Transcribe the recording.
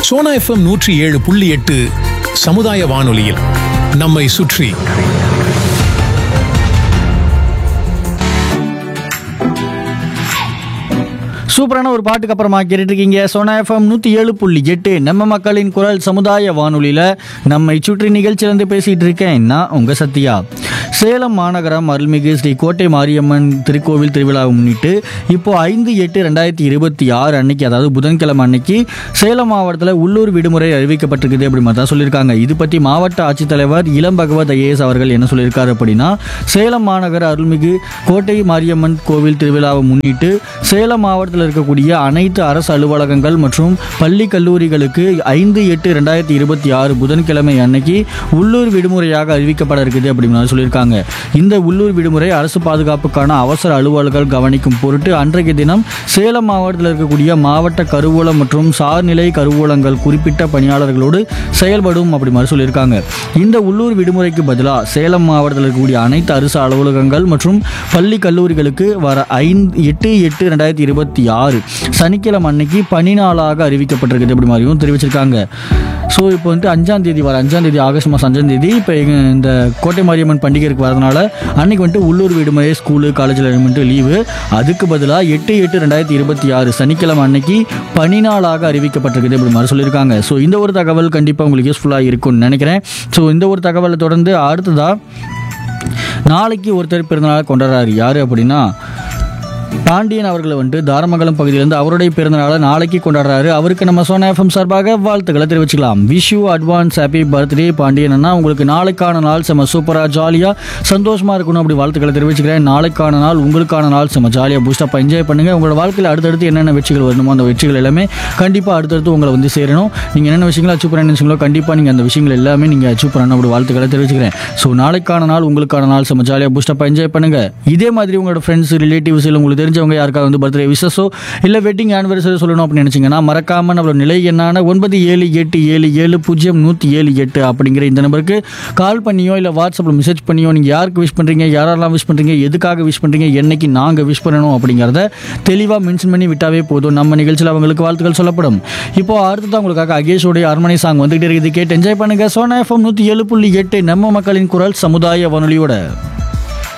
Sona FM நூற்றி ஏழு புள்ளி எட்டு சமுதாய வானொலியில் நம்மை சுற்றி சூப்பரான ஒரு பாட்டுக்கு அப்புறமா கேட்டுட்டு இருக்கீங்க சோனா எஃப்எம் நூற்றி ஏழு புள்ளி எட்டு நம்ம மக்களின் குரல் சமுதாய வானொலியில் நம்மை சுற்றி நிகழ்ச்சியிலேருந்து பேசிகிட்டு இருக்கேன் நான் உங்கள் சத்யா சேலம் மாநகரம் அருள்மிகு ஸ்ரீ கோட்டை மாரியம்மன் திருக்கோவில் திருவிழாவை முன்னிட்டு இப்போ ஐந்து எட்டு ரெண்டாயிரத்தி இருபத்தி ஆறு அன்னைக்கு அதாவது புதன்கிழமை அன்னைக்கு சேலம் மாவட்டத்தில் உள்ளூர் விடுமுறை அறிவிக்கப்பட்டிருக்குது அப்படி மாதிரி தான் சொல்லியிருக்காங்க இது பற்றி மாவட்ட ஆட்சித்தலைவர் இளம் பகவத் ஐஏஎஸ் அவர்கள் என்ன சொல்லியிருக்காரு அப்படின்னா சேலம் மாநகர அருள்மிகு கோட்டை மாரியம்மன் கோவில் திருவிழாவை முன்னிட்டு சேலம் மாவட்டத்தில் இருக்கக்கூடிய அனைத்து அரசு அலுவலகங்கள் மற்றும் பள்ளி கல்லூரிகளுக்கு ஐந்து எட்டு ரெண்டாயிரத்தி இருபத்தி ஆறு புதன்கிழமை அன்னைக்கு உள்ளூர் விடுமுறையாக அறிவிக்கப்பட இருக்குது அப்படின்னு சொல்லியிருக்காங்க இந்த உள்ளூர் விடுமுறை அரசு பாதுகாப்புக்கான அவசர அலுவலர்கள் கவனிக்கும் பொருட்டு அன்றைய தினம் சேலம் மாவட்டத்தில் இருக்கக்கூடிய மாவட்ட கருவூலம் மற்றும் சார்நிலை கருவூலங்கள் குறிப்பிட்ட பணியாளர்களோடு செயல்படும் அப்படி மாதிரி சொல்லியிருக்காங்க இந்த உள்ளூர் விடுமுறைக்கு பதிலாக சேலம் மாவட்டத்தில் இருக்கக்கூடிய அனைத்து அரசு அலுவலகங்கள் மற்றும் பள்ளி கல்லூரிகளுக்கு வர ஐந்து எட்டு எட்டு ரெண்டாயிரத்தி இருபத்தி ஆறு சனிக்கிழமை அன்னைக்கு பணி நாளாக அறிவிக்கப்பட்டிருக்குது அப்படி மாதிரியும் தெரிவிச்சிருக்காங்க ஸோ இப்போ வந்துட்டு அஞ்சாம் தேதி வர அஞ்சாம் தேதி ஆகஸ்ட் மாதம் அஞ்சாம் தேதி இப்போ எங்கள் இந்த கோட்டை மாரியம்மன் பண்டிகைக்கு வரதுனால அன்னைக்கு வந்துட்டு உள்ளூர் விடுமுறை ஸ்கூலு காலேஜில் வந்துட்டு லீவு அதுக்கு பதிலாக எட்டு எட்டு ரெண்டாயிரத்தி இருபத்தி ஆறு சனிக்கிழமை அன்னைக்கு பணி நாளாக அறிவிக்கப்பட்டிருக்குது அப்படி மாதிரி சொல்லியிருக்காங்க ஸோ இந்த ஒரு தகவல் கண்டிப்பாக உங்களுக்கு யூஸ்ஃபுல்லாக இருக்கும்னு நினைக்கிறேன் ஸோ இந்த ஒரு தகவலை தொடர்ந்து அடுத்ததாக நாளைக்கு ஒருத்தர் பிறந்தநாள் கொண்டாடுறாரு யார் அப்படின்னா பாண்டியன் அவர்களை வந்துட்டு தாரமங்கலம் பகுதியிலேருந்து அவருடைய பிறந்தநாளை நாளைக்கு கொண்டாடுறாரு அவருக்கு நம்ம சோனா எஃப்எம் சார்பாக வாழ்த்துக்களை தெரிவிச்சுக்கலாம் wish you advance happy birthday Pandian அண்ணா உங்களுக்கு நாளைக்கான நாள் செம சூப்பராக ஜாலியாக சந்தோஷமாக இருக்கணும் அப்படி வாழ்த்துக்களை தெரிவிச்சுக்கிறேன் நாளைக்கான நாள் உங்களுக்கான நாள் செம ஜாலியாக பூஸ்டப்பாக என்ஜாய் பண்ணுங்கள் உங்களோட வாழ்க்கையில் அடுத்தடுத்து என்னென்ன வெற்றிகள் வரணுமோ அந்த வெற்றிகள் எல்லாமே கண்டிப்பாக அடுத்தடுத்து உங்களை வந்து சேரணும் நீங்கள் என்னென்ன விஷயங்களை அச்சீவ் பண்ண நினைச்சீங்களோ கண்டிப்பாக நீங்கள் அந்த விஷயங்கள் எல்லாமே நீங்கள் அச்சீவ் பண்ணணும் அப்படி வாழ்த்துக்களை தெரிவிச்சுக்கிறேன் ஸோ நாளைக்கான நாள் உங்களுக்கான நாள் செம ஜாலியாக பூஸ்டப்பாக என்ஜாய் பண்ணுங்கள் இதே மாதிரி உங்களோட ஃப்ரெண்ட்ஸ் ரிலேட்டிவ்ஸ் இல்லை உங்களுக்கு தெரிஞ்சவங்க யாருக்காவது வந்து பர்த்டே விசஸோ இல்லை வெட்டிங் ஆனிவர்சரி சொல்லணும் அப்படின்னு நினச்சிங்கன்னா மறக்காமல் நம்மளோட நிலை என்னான ஒன்பது ஏழு எட்டு ஏழு ஏழு பூஜ்ஜியம் நூற்றி ஏழு எட்டு அப்படிங்கிற இந்த நம்பருக்கு கால் பண்ணியோ இல்லை வாட்ஸ்அப்பில் மெசேஜ் பண்ணியோ நீங்கள் யாருக்கு விஷ் பண்ணுறீங்க யாரெல்லாம் விஷ் பண்ணுறீங்க எதுக்காக விஷ் பண்ணுறீங்க என்னைக்கு நாங்கள் விஷ் பண்ணணும் அப்படிங்கிறத தெளிவாக மென்ஷன் பண்ணி விட்டாவே போதும் நம்ம நிகழ்ச்சியில் அவங்களுக்கு வாழ்த்துக்கள் சொல்லப்படும் இப்போ அடுத்ததான் உங்களுக்காக அகேஷோடைய அரண்மனை சாங் வந்துகிட்டே இருக்குது கேட்டு என்ஜாய் பண்ணுங்கள் சோனா எஃப்எம் நூற்றி ஏழு புள்ளி எட்டு நம்ம மக்களின் குரல் சமுதாய வானொலியோட